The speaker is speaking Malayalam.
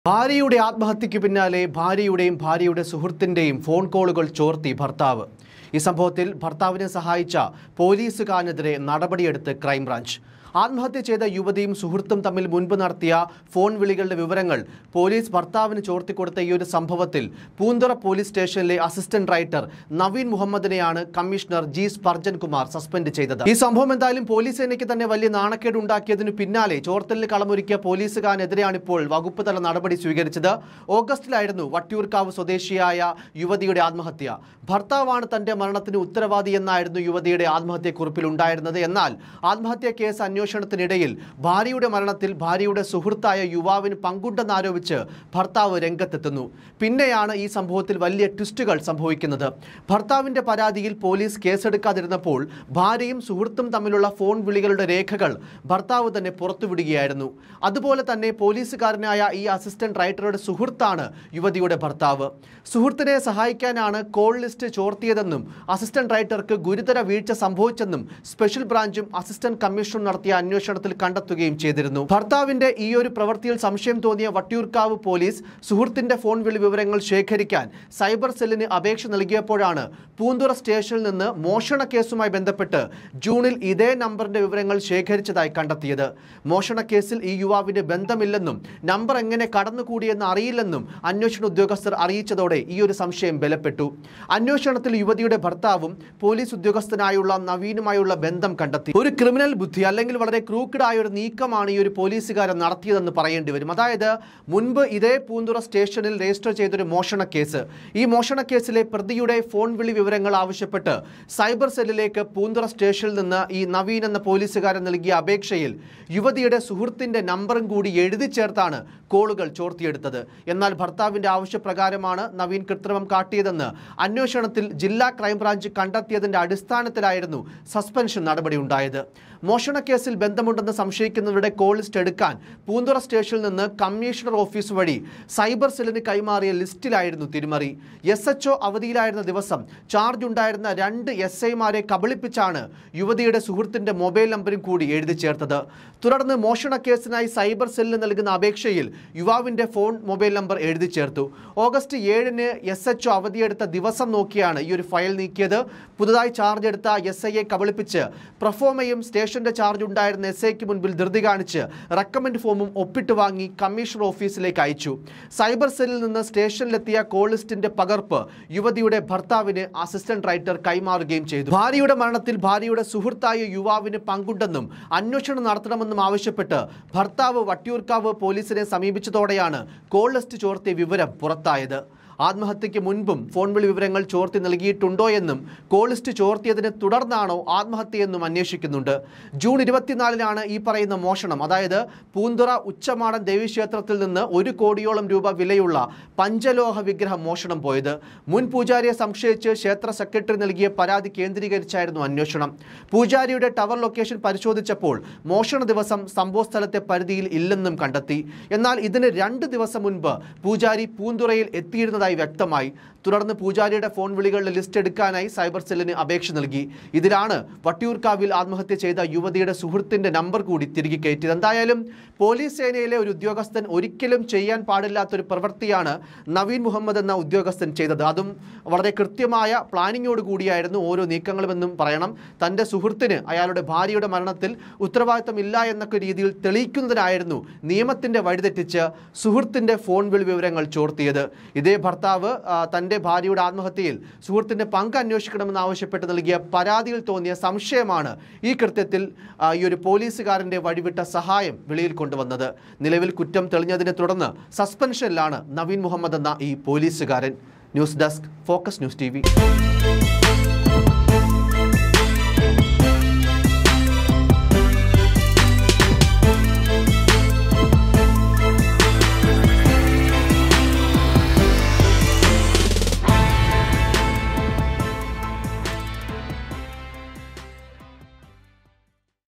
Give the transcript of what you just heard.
ഭാര്യയുടെ ആത്മഹത്യയ്ക്ക് പിന്നാലെ ഭാര്യയുടെയും ഭാര്യയുടെ സുഹൃത്തിന്റെയും ഫോൺ കോളുകൾ ചോർത്തി ഭർത്താവ് ഈ സംഭവത്തിൽ ഭർത്താവിനെ സഹായിച്ച പോലീസുകാരനെതിരെ നടപടിയെടുത്ത് ക്രൈംബ്രാഞ്ച് ആത്മഹത്യ ചെയ്ത യുവതിയും സുഹൃത്തും തമ്മിൽ മുൻപ് നടത്തിയ ഫോൺ വിളികളുടെ വിവരങ്ങൾ പോലീസ് ഭർത്താവിന് ചോർത്തിക്കൊടുത്ത ഈ ഒരു സംഭവത്തിൽ പൂന്തുറ പോലീസ് സ്റ്റേഷനിലെ അസിസ്റ്റന്റ് റൈറ്റർ നവീൻ മുഹമ്മദിനെയാണ് commissioner G Sparjan Kumar suspend ചെയ്തത് ഈ സംഭവം എന്തായാലും പോലീസ് സേനയ്ക്ക് തന്നെ വലിയ നാണക്കേട് ഉണ്ടാക്കിയതിനു പിന്നാലെ ചോർത്തലിന് കളമൊരുക്കിയ പോലീസുകാരനെതിരെയാണ് ഇപ്പോൾ വകുപ്പ് തല നടപടി സ്വീകരിച്ചത് ഓഗസ്റ്റിലായിരുന്നു വട്ടിയൂർക്കാവ് സ്വദേശിയായ യുവതിയുടെ ആത്മഹത്യ ഭർത്താവാണ് തന്റെ മരണത്തിന് ഉത്തരവാദി എന്നായിരുന്നു യുവതിയുടെ ആത്മഹത്യക്കുറിപ്പിൽ ഉണ്ടായിരുന്നത് എന്നാൽ ആത്മഹത്യാ കേസ് അന്വേഷണത്തിനിടയിൽ ഭാര്യയുടെ മരണത്തിൽ ഭാര്യയുടെ സുഹൃത്തായ യുവാവിന് പങ്കുണ്ടെന്നാരോപിച്ച് ഭർത്താവ് രംഗത്തെത്തുന്നു പിന്നെയാണ് ഈ സംഭവത്തിൽ വലിയ ട്വിസ്റ്റുകൾ സംഭവിക്കുന്നത് ഭർത്താവിന്റെ പരാതിയിൽ പോലീസ് കേസെടുക്കാതിരുന്നപ്പോൾ ഭാര്യയും സുഹൃത്തും തമ്മിലുള്ള ഫോൺ വിളികളുടെ രേഖകൾ ഭർത്താവ് തന്നെ പുറത്തുവിടുകയായിരുന്നു അതുപോലെ തന്നെ പോലീസുകാരനായ ഈ അസിസ്റ്റന്റ് റൈറ്ററുടെ സുഹൃത്താണ് യുവതിയുടെ ഭർത്താവ് സുഹൃത്തിനെ സഹായിക്കാനാണ് കോൾ ലിസ്റ്റ് ചോർത്തിയതെന്നും അസിസ്റ്റന്റ് റൈറ്റർക്ക് ഗുരുതര വീഴ്ച സംഭവിച്ചെന്നും സ്പെഷ്യൽ ബ്രാഞ്ചും അസിസ്റ്റന്റ് കമ്മീഷണറും നടത്തിയ അന്വേഷണത്തിൽ കണ്ടെത്തുകയും ചെയ്തിരുന്നു ഭർത്താവിന്റെ ഈ ഒരു പ്രവൃത്തിയിൽ സംശയം തോന്നിയ വട്ടിയൂർക്കാവ് പോലീസ് സുഹൃത്തിന്റെ ഫോൺ വിളി വിവരങ്ങൾ ശേഖരിക്കാൻ സൈബർ സെല്ലിന് അപേക്ഷ നൽകിയപ്പോഴാണ് പൂന്തുറ സ്റ്റേഷനിൽ നിന്ന് മോഷണ കേസുമായി ബന്ധപ്പെട്ട് ജൂണിൽ ഇതേ നമ്പറിന്റെ വിവരങ്ങൾ ശേഖരിച്ചതായി കണ്ടെത്തിയത് മോഷണ കേസിൽ ഈ യുവാവിന് ബന്ധമില്ലെന്നും നമ്പർ എങ്ങനെ കടന്നുകൂടിയെന്ന് അറിയില്ലെന്നും അന്വേഷണ ഉദ്യോഗസ്ഥർ അറിയിച്ചതോടെ ഈ ഒരു സംശയം ബലപ്പെട്ടു അന്വേഷണത്തിൽ യുവതിയുടെ ഭർത്താവും പോലീസ് ഉദ്യോഗസ്ഥനായുള്ള നവീനുമായുള്ള ബന്ധം കണ്ടെത്തി ഒരു ക്രിമിനൽ ബുദ്ധി അല്ലെങ്കിൽ വളരെ ക്രൂക്കഡ് ആയ ഒരു നീക്കമാണ് ഈ ഒരു പോലീസുകാരൻ നടത്തിയതെന്ന് പറയേണ്ടി വരും അതായത് മുൻപ് ഇതേ പൂന്തുറ സ്റ്റേഷനിൽ രജിസ്റ്റർ ചെയ്തൊരു മോഷണ കേസ് ഈ മോഷണ കേസിലെ പ്രതിയുടെ ഫോൺ വിളി വിവരങ്ങൾ ആവശ്യപ്പെട്ട് സൈബർ സെല്ലിലേക്ക് പൂന്തുറ സ്റ്റേഷനിൽ നിന്ന് ഈ നവീൻ എന്ന പോലീസുകാരൻ നൽകിയ അപേക്ഷയിൽ യുവതിയുടെ സുഹൃത്തിന്റെ നമ്പറും കൂടി എഴുതി ചേർത്താണ് കോളുകൾ ചോർത്തിയെടുത്തത് എന്നാൽ ഭർത്താവിന്റെ ആവശ്യപ്രകാരമാണ് നവീൻ കൃത്രിമം കാട്ടിയതെന്ന് അന്വേഷണത്തിൽ ജില്ലാ ക്രൈംബ്രാഞ്ച് കണ്ടെത്തിയതിന്റെ അടിസ്ഥാനത്തിലായിരുന്നു സസ്പെൻഷൻ നടപടിയുണ്ടായത് മോഷണ കേസിൽ ബന്ധമുണ്ടെന്ന് സംശയിക്കുന്നവരുടെ കോൾ ലിസ്റ്റ് എടുക്കാൻ പൂന്തുറ സ്റ്റേഷനിൽ നിന്ന് കമ്മീഷണർ ഓഫീസ് വഴി സൈബർ സെല്ലിന് കൈമാറിയ ലിസ്റ്റിലായിരുന്നു തിരിമറി എസ് എച്ച് അവധിയിലായിരുന്ന ദിവസം ചാർജ് ഉണ്ടായിരുന്ന രണ്ട് എസ് ഐമാരെ കബളിപ്പിച്ചാണ് യുവതിയുടെ സുഹൃത്തിന്റെ മൊബൈൽ നമ്പരും കൂടി എഴുതി ചേർത്തത് തുടർന്ന് മോഷണ കേസിനായി സൈബർ സെല്ലിന് നൽകുന്ന അപേക്ഷയിൽ യുവാവിന്റെ ഫോൺ മൊബൈൽ നമ്പർ എഴുതി ചേർത്തു ഓഗസ്റ്റ് ഏഴിന് എസ് എച്ച് അവധിയെടുത്ത ദിവസം നോക്കിയാണ് ഈ ഒരു ഫയൽ നീക്കിയത് പുതുതായി ചാർജ് എടുത്ത എസ് ഐയെ കബളിപ്പിച്ച് പ്രഫോമയും സ്റ്റേഷന്റെ ചാർജ് ഉണ്ടായിരുന്ന എസ് ഐക്ക് മുൻപിൽ ധൃതി കാണിച്ച് റെക്കമെൻഡ് ഫോമും ഒപ്പിട്ട് വാങ്ങി കമ്മീഷണർ ഓഫീസിലേക്ക് അയച്ചു സൈബർ സെല്ലിൽ നിന്ന് സ്റ്റേഷനിലെത്തിയ കോൾ ലിസ്റ്റിന്റെ പകർപ്പ് യുവതിയുടെ ഭർത്താവിന് അസിസ്റ്റന്റ് റൈറ്റർ കൈമാറുകയും ചെയ്തു ഭാര്യയുടെ മരണത്തിൽ ഭാര്യയുടെ സുഹൃത്തായ യുവാവിന് പങ്കുണ്ടെന്നും അന്വേഷണം നടത്തണമെന്നും ആവശ്യപ്പെട്ട് ഭർത്താവ് വട്ടിയൂർക്കാവ് പോലീസിനെ സമീപിച്ചതോടെയാണ് കോൾ ലിസ്റ്റ് ചോർത്തിയ വിവരം പുറത്തായത് ആത്മഹത്യയ്ക്ക് മുൻപും ഫോൺ വിളി വിവരങ്ങൾ ചോർത്തി നൽകിയിട്ടുണ്ടോ എന്നും കോൾ ലിസ്റ്റ് ചോർത്തിയതിനെ തുടർന്നാണോ ആത്മഹത്യയെന്നും അന്വേഷിക്കുന്നുണ്ട് ജൂൺ ഇരുപത്തിനാലിനാണ് ഈ പറയുന്ന മോഷണം അതായത് പൂന്തുറ ഉച്ചമാടൻ ദേവീക്ഷേത്രത്തിൽ നിന്ന് ഒരു കോടിയോളം രൂപ വിലയുള്ള പഞ്ചലോഹ വിഗ്രഹം മോഷണം പോയത് മുൻ പൂജാരിയെ സംശയിച്ച് ക്ഷേത്ര സെക്രട്ടറി നൽകിയ പരാതി കേന്ദ്രീകരിച്ചായിരുന്നു അന്വേഷണം പൂജാരിയുടെ ടവർ ലൊക്കേഷൻ പരിശോധിച്ചപ്പോൾ മോഷണ ദിവസം സംഭവ സ്ഥലത്തെ പരിധിയിൽ ഇല്ലെന്നും കണ്ടെത്തി എന്നാൽ ഇതിന് രണ്ട് ദിവസം മുൻപ് പൂജാരി പൂന്തുറയിൽ എത്തിയിരുന്നതായി വ്യക്തമായി തുടർന്ന് പൂജാരിയുടെ ഫോൺ വിളികളുടെ ലിസ്റ്റ് എടുക്കാനായി സൈബർ സെല്ലിന് അപേക്ഷ നൽകി ഇതിലാണ് വട്ടിയൂർക്കാവിൽ ആത്മഹത്യ ചെയ്ത യുവതിയുടെ സുഹൃത്തിന്റെ നമ്പർ കൂടി തിരികെ കയറ്റിയത് എന്തായാലും പോലീസ് സേനയിലെ ഒരു ഉദ്യോഗസ്ഥൻ ഒരിക്കലും ചെയ്യാൻ പാടില്ലാത്തൊരു പ്രവൃത്തിയാണ് നവീൻ മുഹമ്മദ് എന്ന ഉദ്യോഗസ്ഥൻ ചെയ്തത് അതും വളരെ കൃത്യമായ പ്ലാനിങ്ങോട് കൂടിയായിരുന്നു ഓരോ നീക്കങ്ങളുമെന്നും പറയണം തൻ്റെ സുഹൃത്തിന് അയാളുടെ ഭാര്യയുടെ മരണത്തിൽ ഉത്തരവാദിത്തമില്ല എന്നൊക്കെ രീതിയിൽ തെളിയിക്കുന്നതിനായിരുന്നു നിയമത്തിൻ്റെ വഴിതെറ്റിച്ച് സുഹൃത്തിൻ്റെ ഫോൺ വിളി വിവരങ്ങൾ ചോർത്തിയത് ഇതേ ഭർത്താവ് ആ, തൻ്റെ ഭാര്യയുടെ ആത്മഹത്യയിൽ സുഹൃത്തിൻ്റെ പങ്ക് അന്വേഷിക്കണമെന്ന് ആവശ്യപ്പെട്ട് നൽകിയ പരാതിയിൽ തോന്നിയ സംശയമാണ് ഈ കൃത്യത്തിൽ ആ, ഈ ഒരു പോലീസുകാരൻ്റെ വഴിവിട്ട സഹായം വെളിയിൽ കൊണ്ടുവന്നത് നിലവിൽ കുറ്റം തെളിഞ്ഞതിനെ തുടർന്ന് സസ്പെൻഷനിലാണ് നവീൻ മുഹമ്മദ് എന്ന ഈ പോലീസുകാരൻ news desk focus news T